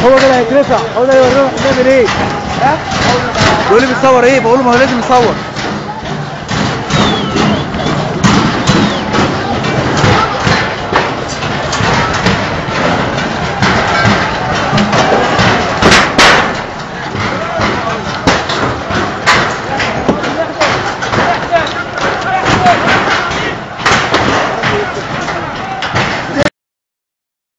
هو ده اللي هيترفع هو ده اللي هيورينا نعمل ايه ها بيقول لي بتصور ايه بقول له ما هو لازم يصور